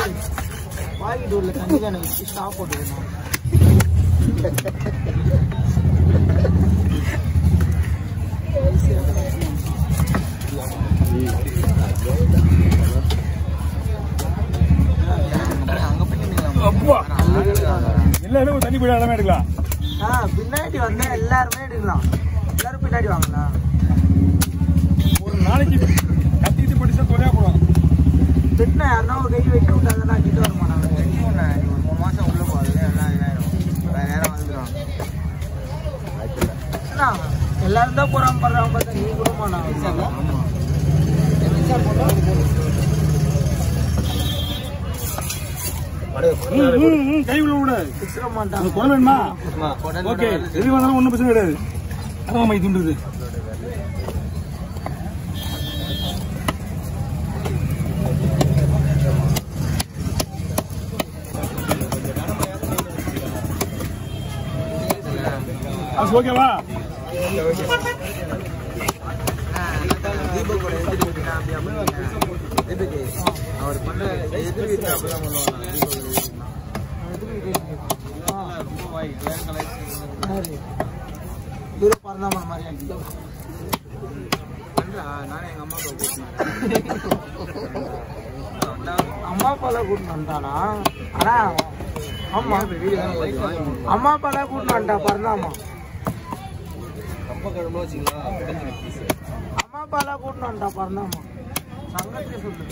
Packet உள்ள தண்ணி தான் எனக்கு ஸ்டாப் போட்டுக்கணும் அங்க போய் நின்னுக்கலாம். அப்பா எல்லாருமே ஒரு தண்ணி போய் எல்லாமே எடுக்கலாம் ஆ, பின்னாடி வந்தா எல்லாருமே எடுக்கலாம் எல்லாரும் பின்னாடி வாங்கலாம் ஒரு நாளைக்கு கத்திட்டு படிச்சா தொலையா போடும் திட்டினா யாருன்னா ஒரு கை வெட்டி விட்டாங்கன்னா கிட்ட வர மாட்டாங்க ஒரு மூணு மாசம் உள்ள போகுது எல்லாம் இதாயிடும் வேற நேரம் வந்துடும் எல்லாரும் தான் போறாம பண்றாங்க பார்த்தா நீ கூட மாட்டாங்க ம், ம், ம், கை உள்ள விட சிக்ஸிட அந்த மாட்டாங்க குடல் வேணுமா ஓகே எது வந்தாலும் ஒன்றும் பிரச்சனை கிடையாது அதான் மை துண்டுது அது ஓகேவா தீபக்கோட எதிர்ப்பு வீட்டுனா அப்படி அப்படி எதுக்கு அவர் பண்ண எதிர் வீட்டு அப்படிதான் பண்ணுவாங்க தூர பறந்தாம மாதிரி நானே எங்க அம்மா அம்மா அப்பாலாம் கூட்டிட்டு வந்தானா ஆனா ஆமா அம்மா அப்பாலாம் கூட்டிட்டு வந்துட்டா பறந்தாமா அம்மா அப்பாலாம் கூட்டிட்டு வந்துட்டா பறந்தாமா சங்கத்தை சொல்லு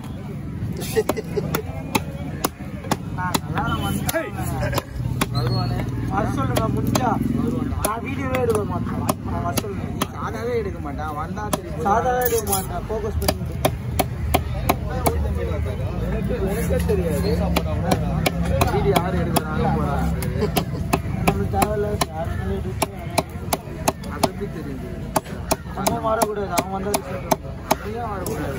நான் நல்லா வந்துட்டேன் வருவானே வர சொல்லுங்க முடிஞ்சா நான் வீடியோவே எடுக்க மாட்டேன் நான் வர சொல்லுங்க சாதாவே எடுக்க மாட்டேன் வந்தா திருப்பி சாதாவே எடுக்க மாட்டேன் ஃபோக்கஸ் பண்ணி எனக்கு எனக்கே தெரியாது வீடியோ யார் எடுக்கிறாங்க போறாங்க நம்மளுக்கு தேவையில்ல யாருனாலும் எடுத்து அது எப்படி தெரியுது அவன் வரக்கூடாது அவன் வந்தது சொல்றான் ஏன் வரக்கூடாது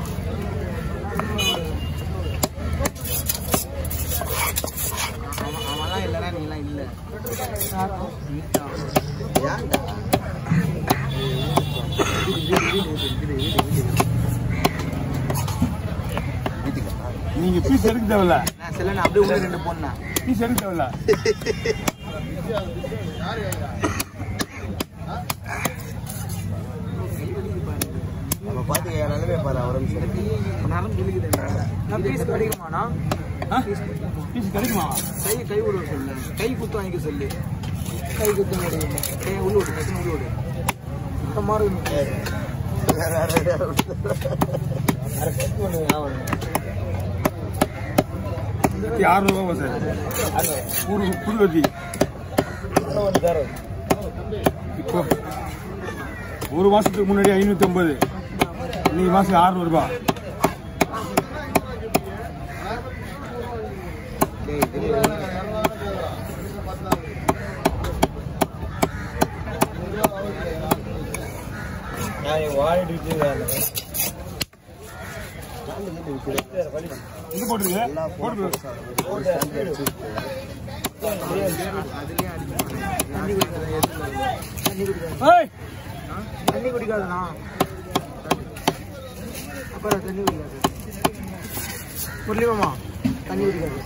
அவன் அவன்லாம் இல்லைனா நீலாம் இல்லை நீங்க பீஸ் எடுக்க தேவையில்ல நான் சில அப்படியே உள்ள ரெண்டு பொண்ணா பீஸ் எடுக்க தேவையில்ல நம்ம பாத்து நிலைமை பாரு அவரும் நரம் விழுகுது நான் பீஸ் கிடைக்குமாண்ணா பீஸ் கிடைக்குமா கை கை விட சொல்லு கை குத்து வாங்கிக்க சொல்லு கை குத்து கிடைக்குமா கை உள்ள விடு டக்குனு உள்ள விடு இந்த மாதிரி அறுநூறுவா சார் ஒரு புது வட்டி இப்போ ஒரு மாசத்துக்கு முன்னாடி ஐநூத்தி ஐம்பது இன்னைக்கு மாசம் அறுநூறு ரூபாய் இது போட்டுருக்கு போட்டு தண்ணி குடிக்காத தண்ணி குடிக்காத ஏய் தண்ணி குடிக்காதண்ணா அப்புறம் தண்ணி குடிக்காது முரளிமாமா தண்ணி குடிக்காது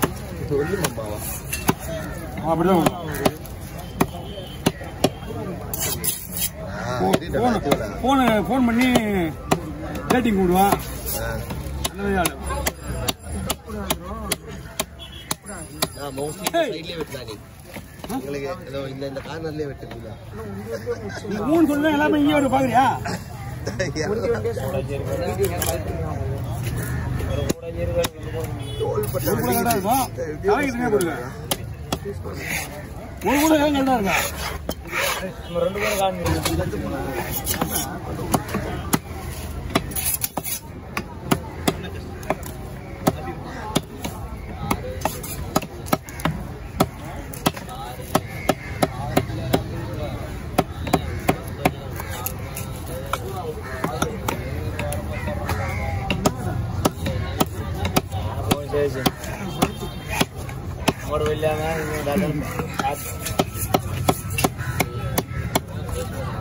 அப்படிதான் போன் ஃபோன் பண்ணி ரேட்டிங் கூடுவான் அந்த மாதிரி ஆளு. சைட்லயே வெட்டலாம் நீ உங்களுக்கு ஏதோ இந்த இந்த கார்னர்லயே வெட்டுறீங்க நீ மூணு சொல்லுங்க எல்லாமே இங்கே வந்து பாக்குறியா முடிக்க வேண்டிய சொல்லுங்க ஒரு கூட கரெக்டா இருக்கும் தலைக்கு தனியா போடுங்க ஒரு கூட கரெக்டா இருக்கா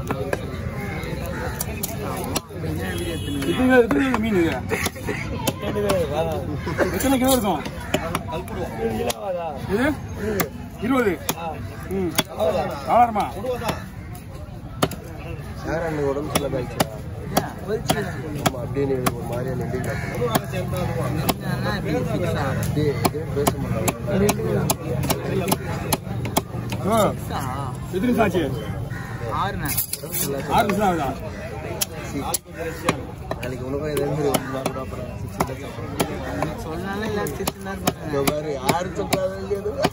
எத்தனை எத்தனை மீன் இது எத்தனை கிலோ இருக்கும் இது இருபது ம் தாராளமா யார் அன்னைக்கு உடம்பு சொல்ல போயிடுச்சா ஆமா அப்படியே நீ ஒரு மாதிரியா நின்று அப்படியே எதுவும் பேச மாட்டாங்க ஓ எத்தனை நிமிஷம் ஆச்சு ஆறு நிமிஷம் ஆகுதா நாளைக்கு உனக்கும் எதாவது அப்புறம் இந்த மாதிரி யாரு சொல்றாங்க இல்லையா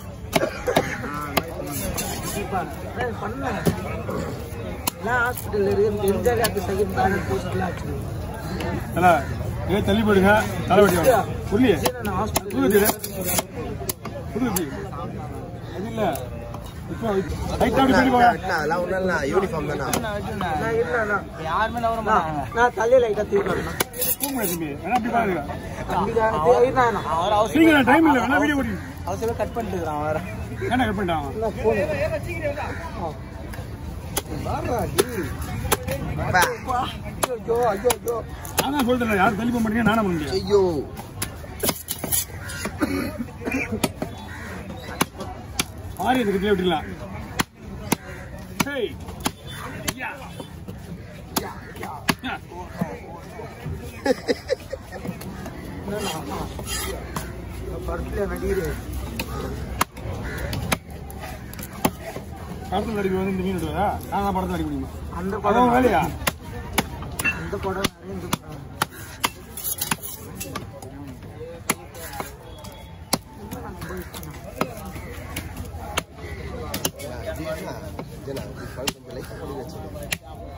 ஹாஸ்பிட்டல் இருக்கு தெரிஞ்ச காத்து செகண்ட் தானே போஸ்ட்லாம் தலை ஏ தள்ளி போயிடுங்க தலைவட்டி வாங்க புரியலையே நான் ஹாஸ்பிட்டல் புது வச்சு புது வச்சு அது இல்ல இப்போ லைட்டா அப்படி சொல்லி போங்க அதெல்லாம் ஒண்ணும் இல்ல யூனிஃபார்ம் தானே நான் இல்லைண்ணா யாருமே நவர மாட்டாங்க நான் தலையில கத்தி விட்டுறேன் தூங்க தம்பி வேணா அப்படி பாருங்க அவர் அவசரம் சீக்கிரம் டைம் இல்ல வேணா வீடியோ ஓடி அவசரம் கட் பண்ணிட்டு இருக்கிறான் வேற என்ன கட் பண்ணிட்டான் ஐயோ ஐயோ ஐயோ நான் தான் சொல்றேன் யாரும் தள்ளி போக மாட்டீங்க நானும் பண்ண முடியும் ஐயோ மாறி இதுக்கு கீழே விட்டுலாம் ஹேய் யா யா யா படத்துல நடிகர் படத்தில் நடிக்க வந்து இந்த மீன் எடுத்துவதா நான் தான் படத்தில் நடிக்க முடியுமா அந்த அதான் படம் வேலையா அந்த படம் நிறைய இந்த படம் ஜனா கொஞ்சம் லைட் பண்ணி வச்சுக்கோங்க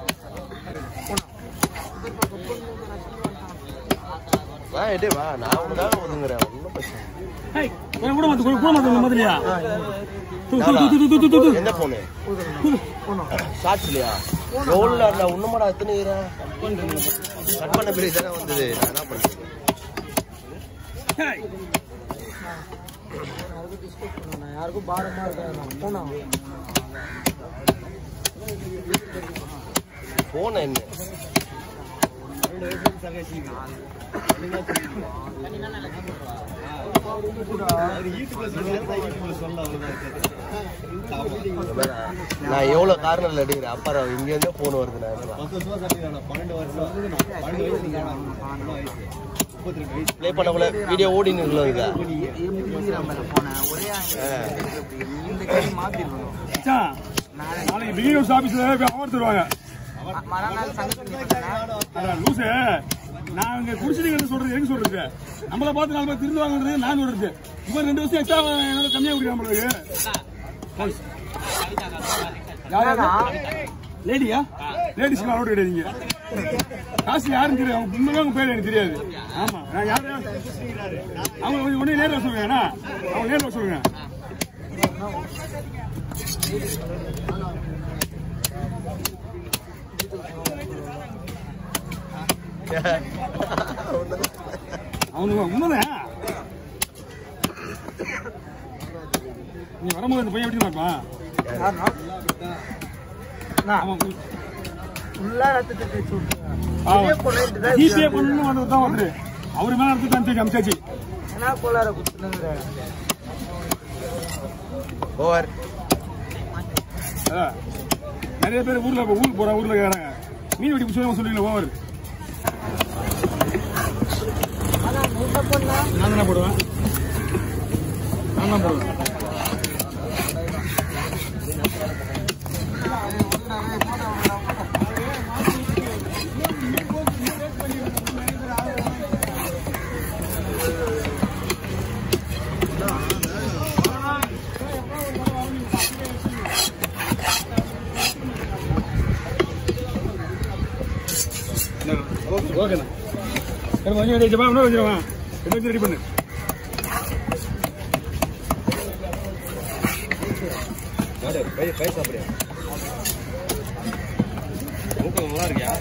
வா எடே வா நான் உனக்காக ஒதுங்குறேன் ஒன்றும் பிரச்சனை இல்லை. ஹேய் என் கூட மாத்து கூட மாத்து மாதிரியா து து து து து து து து என்ன போனு போனோம் ஷார்ட்ஸ் இல்லையா எவ்வளோ நான் ஒன்றுமாடா எத்தனை கட் பண்ண பிறகு தானே வந்தது நான் என்ன பண்ணுறது ஹேய் யாருக்கும் டிஸ்கஸ் பண்ணணும் யாருக்கும் பாரமா இருக்காது நான் போனோம் போன என்ன நான் எவ்வளவு காரணம் எடுக்கிறேன் அப்புறம் இங்க இருந்தே போன் வருது ப்ளே பண்ணக்குள்ள வீடியோ ஓடி நிற்கல இருக்கா போனேன் ஒரே இந்த கை மாத்திருக்கணும் மச்சான், நாளைக்கு பிகின் ஹவுஸ் ஆபீஸ்ல அவர் தருவாங்க மறுநாள் சங்கத்தில் அதான் லூசு நான் இங்க குடிச்சிட்டு வந்து சொல்றது எங்க சொல்றது நம்மள பார்த்து நாலு பேர் திருந்து வாங்குறது நான் சொல்றது இவன் ரெண்டு வருஷம் எக்ஸ்ட்ரா என்னோட கம்மியா குடிக்கிற நம்மளுக்கு யாரா லேடியா லேடிஸ் அலோட் கிடையாதுங்க காசு யாரும் தெரியாது அவங்க உண்மையாக அவங்க பேர் எனக்கு தெரியாது ஆமா நான் யாரும் அவங்க கொஞ்சம் உடனே நேரில் வர சொல்லுங்க அண்ணா. அவங்க நேரில் வர சொல்லுங்க அவனுக்கு உண்மைதான் நீ வரும்போது இந்த பையன் எப்படி இருப்பான் அவன் ஃபுல்லா ரத்தத்தை தேய்ச்சி ஆமா. விட்டுருவேன் ஜிபே பண்ணணும் வந்தது தான் வந்து அவரு மேல எடுத்து அனுப்பிச்சு அமிச்சாச்சு என்ன கோளார குத்துனுங்கிற ஓவர் அதான். நிறைய பேர் ஊர்ல இப்ப ஊருக்கு போற ஊர்ல இருக்கிறாங்க மீன் வெட்டி புடிச்சு சொல்லுவீங்களா ஓவர் ஆனா முட்டை பொண்ணா நான் தான் போடுவேன் நான் தான் போடுவேன் ஓகேண்ணா சரி கொஞ்சம் ரெடி வச்சுப்பா இன்னும் வச்சுருவா ரெண்டு வச்சு ரெடி பண்ணு கை கை சாப்பிடுறியா மூக்கு நல்லா இருக்கியா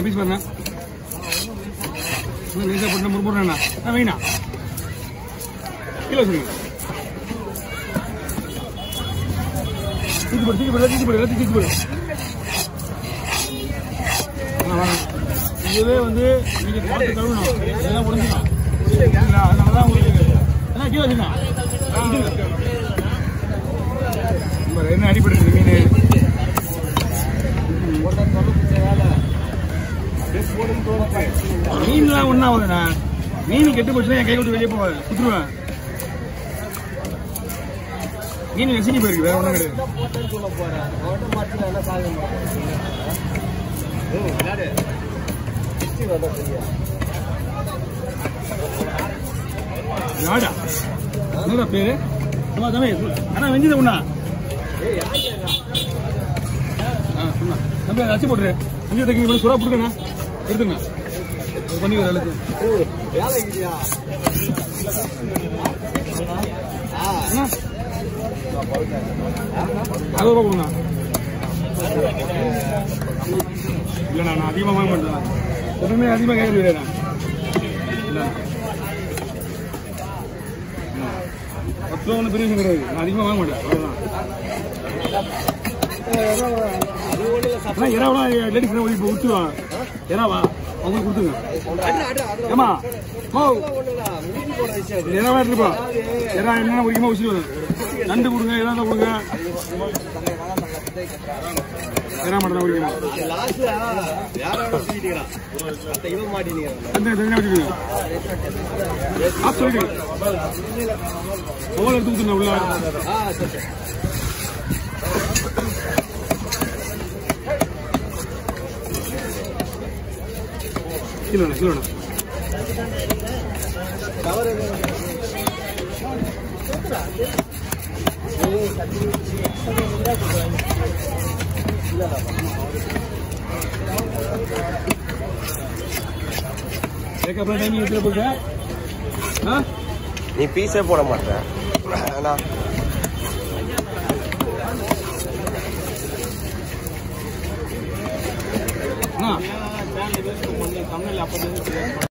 பீஸ் பாருங்க நைஸாக போட்டு முறுமுறுண்ணா ஆ வைண்ணா கிலோ சொல்லுங்க தூக்கி போடு தூக்கி போடு தூக்கி போடு எல்லாத்தையும் தூக்கி போடு ஆ, வாங்க. இதுவே வந்து நீங்க பார்த்து கழுவணும் இதெல்லாம் உடஞ்சிடும் சரிங்களா அதனால தான் உங்களுக்கு என்ன கீழே வச்சுண்ணா என்ன அடிபடுது மீன் மீன்லாம் ஒன்றும் ஆகுதுண்ணா மீன் கெட்டு போச்சுன்னா என் கை விட்டு வெளியே போவாது சுற்றுவேன் மீன் வெசினி போயிருக்கு வேற ஒன்றும் கிடையாது யாடா என்னடா பேரு அம்மா தம்பி அண்ணா வெஞ்சது உண்ணா ஆ சொன்னா தம்பி அதை அச்சு போட்டுரு வெஞ்சது தைக்க சுறா கொடுக்கண்ணா எடுத்துங்க அது பண்ணி ஒரு அளவுக்கு அண்ணா அறுபது ரூபா கொடுங்க இல்லைண்ணா நான் அதிகமாக வாங்க மாட்டேன் எப்பவுமே அதிகமாக கேட்கறது இல்லைண்ணா இல்லை பத்து ரூபா ஒன்றும் பெரிய விஷயம் கிடையாது நான் அதிகமாக வாங்க மாட்டேன் அவ்வளோதான் அண்ணா இறாவெல்லாம் லேடிஸ் இப்போ விட்டுருவான் இறாவா அவங்களுக்கு கொடுத்துங்க ஏமா ஓ இறாவா இருக்குப்பா இறா என்னென்ன குடிக்குமா உசிச்சு நண்டு கொடுங்க இறா தான் கொடுங்க இறா மட்டும் தான் குடிக்கணும் தண்ணி தனியாக வச்சுக்கோங்க ஆஃப் சொல்லிடுங்க ஓலை எடுத்து கொடுத்துருங்க உள்ள கிலோண்ணா கிலோண்ணா அதுக்கப்புறம் டைமிங் எடுத்துட்டு போயிட்டு ஆ நீ பீஸே போட மாட்டேன் அண்ணா அண்ணா